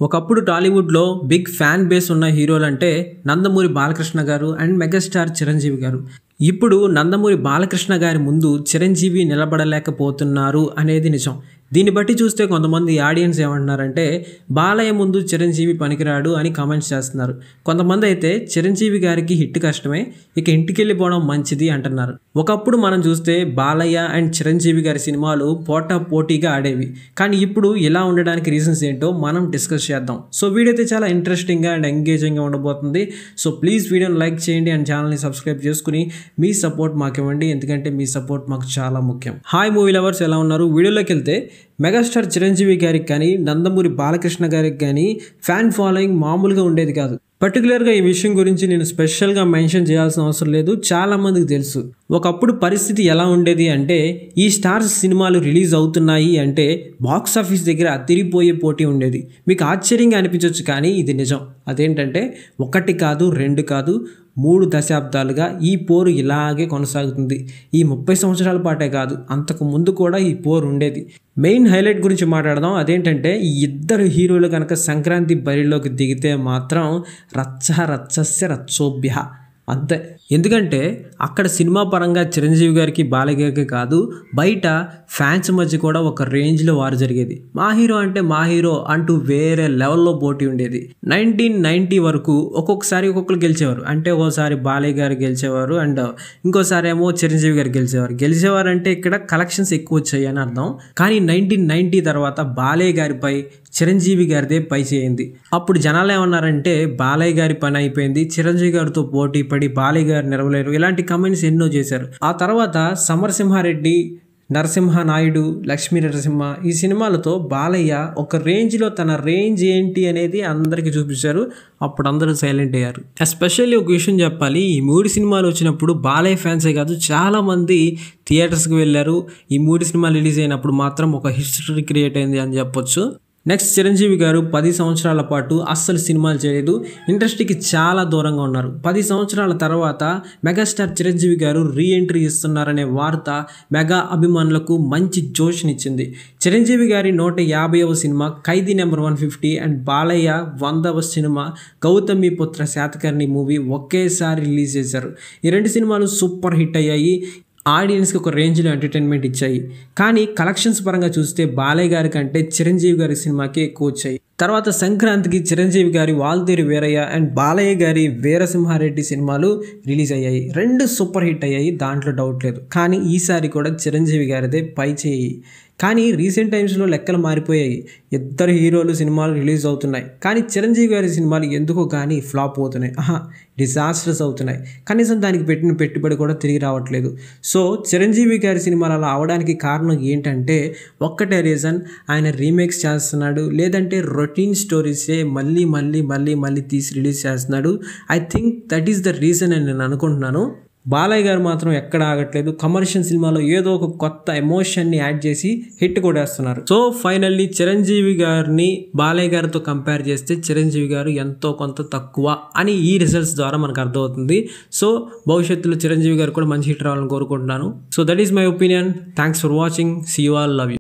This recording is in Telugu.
ఒకప్పుడు టాలీవుడ్లో బిగ్ ఫ్యాన్ బేస్ ఉన్న హీరోలు అంటే నందమూరి బాలకృష్ణ గారు అండ్ మెగాస్టార్ చిరంజీవి గారు ఇప్పుడు నందమూరి బాలకృష్ణ గారి ముందు చిరంజీవి నిలబడలేకపోతున్నారు అనేది నిజం దీన్ని బట్టి చూస్తే కొంతమంది ఆడియన్స్ ఏమంటున్నారంటే బాలయ్య ముందు చిరంజీవి పనికిరాడు అని కామెంట్స్ చేస్తున్నారు కొంతమంది అయితే చిరంజీవి గారికి హిట్ కష్టమే ఇక ఇంటికి వెళ్ళిపోవడం మంచిది అంటున్నారు ఒకప్పుడు మనం చూస్తే బాలయ్య అండ్ చిరంజీవి గారి సినిమాలు పోటా పోటీగా ఆడేవి కానీ ఇప్పుడు ఇలా ఉండడానికి రీజన్స్ ఏంటో మనం డిస్కస్ చేద్దాం సో వీడియో అయితే చాలా ఇంట్రెస్టింగ్గా అండ్ ఎంగేజింగ్గా ఉండబోతుంది సో ప్లీజ్ వీడియోని లైక్ చేయండి అండ్ ఛానల్ని సబ్స్క్రైబ్ చేసుకుని మీ సపోర్ట్ మాకు ఇవ్వండి ఎందుకంటే మీ సపోర్ట్ మాకు చాలా ముఖ్యం హాయ్ మూవీ లవర్స్ ఎలా ఉన్నారు వీడియోలోకి వెళ్తే మెగాస్టార్ చిరంజీవి గారికి కానీ నందమూరి బాలకృష్ణ గారికి కానీ ఫ్యాన్ ఫాలోయింగ్ మామూలుగా ఉండేది కాదు పర్టికులర్గా ఈ విషయం గురించి నేను స్పెషల్గా మెన్షన్ చేయాల్సిన అవసరం లేదు చాలా మందికి తెలుసు ఒకప్పుడు పరిస్థితి ఎలా ఉండేది అంటే ఈ స్టార్స్ సినిమాలు రిలీజ్ అవుతున్నాయి అంటే బాక్స్ ఆఫీస్ దగ్గర అతిరిపోయే పోటీ ఉండేది మీకు ఆశ్చర్యంగా అనిపించవచ్చు కానీ ఇది నిజం అదేంటంటే ఒకటి కాదు రెండు కాదు మూడు దశాబ్దాలుగా ఈ పోరు ఇలాగే కొనసాగుతుంది ఈ ముప్పై సంవత్సరాల పాటే కాదు అంతకు ముందు కూడా ఈ పోరు ఉండేది మెయిన్ హైలైట్ గురించి మాట్లాడదాం అదేంటంటే ఈ ఇద్దరు హీరోలు కనుక సంక్రాంతి బరిలోకి దిగితే మాత్రం రచ్చ రచ్చస్య రచ్చోభ్య అంతే ఎందుకంటే అక్కడ సినిమా పరంగా చిరంజీవి గారికి బాలయ్య గారికి కాదు బయట ఫ్యాన్స్ మధ్య కూడా ఒక రేంజ్లో వారు జరిగేది మా హీరో అంటే మా హీరో అంటూ వేరే లెవెల్లో పోటీ ఉండేది నైన్టీన్ నైంటీ వరకు ఒక్కొక్కసారి ఒక్కొక్కరు గెలిచేవారు అంటే ఒక్కోసారి బాలయ్య గారు గెలిచేవారు అండ్ ఇంకోసారి ఏమో చిరంజీవి గారు గెలిచేవారు గెలిచేవారు అంటే ఇక్కడ కలెక్షన్స్ ఎక్కువ వచ్చాయి అని అర్థం కానీ నైన్టీన్ నైంటీ తర్వాత బాలయ్య గారిపై చిరంజీవి గారిదే పై చేయింది అప్పుడు జనాలు ఏమన్నారంటే బాలయ్య గారి పని అయిపోయింది చిరంజీవి గారితో పోటీ పడి బాలయ్య గారు నిలవలేరు ఇలాంటి కమెంట్స్ ఎన్నో చేశారు ఆ తర్వాత సమరసింహారెడ్డి నరసింహ నాయుడు లక్ష్మీ నరసింహ ఈ సినిమాలతో బాలయ్య ఒక రేంజ్లో తన రేంజ్ ఏంటి అనేది అందరికీ చూపించారు అప్పుడు అందరూ సైలెంట్ అయ్యారు ఎస్పెషల్లీ ఒక విషయం చెప్పాలి ఈ మూడు సినిమాలు వచ్చినప్పుడు బాలయ్య ఫ్యాన్సే కాదు చాలామంది థియేటర్స్కి వెళ్ళారు ఈ మూడు సినిమాలు రిలీజ్ అయినప్పుడు మాత్రం ఒక హిస్టరీ క్రియేట్ అయింది అని చెప్పొచ్చు నెక్స్ట్ చిరంజీవి గారు పది సంవత్సరాల పాటు అస్సలు సినిమాలు చేయలేదు ఇండస్ట్రీకి చాలా దూరంగా ఉన్నారు పది సంవత్సరాల తర్వాత మెగాస్టార్ చిరంజీవి గారు రీ ఎంట్రీ ఇస్తున్నారనే వార్త మెగా అభిమానులకు మంచి జోష్నిచ్చింది చిరంజీవి గారి నూట యాభైవ cinema Khaidi number one fifty and Balayya వందవ సినిమా గౌతమి పుత్ర శాతకర్ణి మూవీ ఒకేసారి రిలీజ్ చేశారు ఈ రెండు సినిమాలు సూపర్ హిట్ అయ్యాయి ఆడియన్స్కి ఒక రేంజ్లో ఎంటర్టైన్మెంట్ ఇచ్చాయి కానీ కలెక్షన్స్ పరంగా చూస్తే బాలయ్య గారి కంటే చిరంజీవి గారి సినిమాకి ఎక్కువ వచ్చాయి తర్వాత సంక్రాంతికి చిరంజీవి గారి వాల్తేరి వీరయ్య అండ్ బాలయ్య గారి వీరసింహారెడ్డి సినిమాలు రిలీజ్ అయ్యాయి రెండు సూపర్ హిట్ అయ్యాయి దాంట్లో డౌట్ లేదు కానీ ఈసారి కూడా చిరంజీవి గారిదే పై చేయి కానీ రీసెంట్ టైమ్స్లో లెక్కలు మారిపోయాయి ఇద్దరు హీరోలు సినిమాలు రిలీజ్ అవుతున్నాయి కానీ చిరంజీవి గారి సినిమాలు ఎందుకో కానీ ఫ్లాప్ అవుతున్నాయి ఆహా డిజాస్టర్స్ అవుతున్నాయి కనీసం దానికి పెట్టిన పెట్టుబడి కూడా తిరిగి రావట్లేదు సో చిరంజీవి గారి సినిమాలు అలా అవడానికి కారణం ఏంటంటే ఒక్కటే రీజన్ ఆయన రీమేక్స్ చేస్తున్నాడు లేదంటే రొటీన్ స్టోరీసే మళ్ళీ మళ్ళీ మళ్ళీ మళ్ళీ తీసి రిలీజ్ చేస్తున్నాడు I think that is the reason అని నేను అనుకుంటున్నాను బాలయ్య గారు మాత్రం ఎక్కడ ఆగట్లేదు కమర్షియల్ సినిమాలో ఏదో ఒక కొత్త ఎమోషన్ని యాడ్ చేసి హిట్ కొడేస్తున్నారు సో ఫైనల్లీ చిరంజీవి గారిని బాలయ్య గారితో కంపేర్ చేస్తే చిరంజీవి గారు ఎంతో కొంత తక్కువ అని ఈ రిజల్ట్స్ ద్వారా మనకు అర్థమవుతుంది సో భవిష్యత్తులో చిరంజీవి గారు కూడా మంచి హిట్ రావాలని కోరుకుంటున్నాను so that is my opinion thanks for watching see you all love you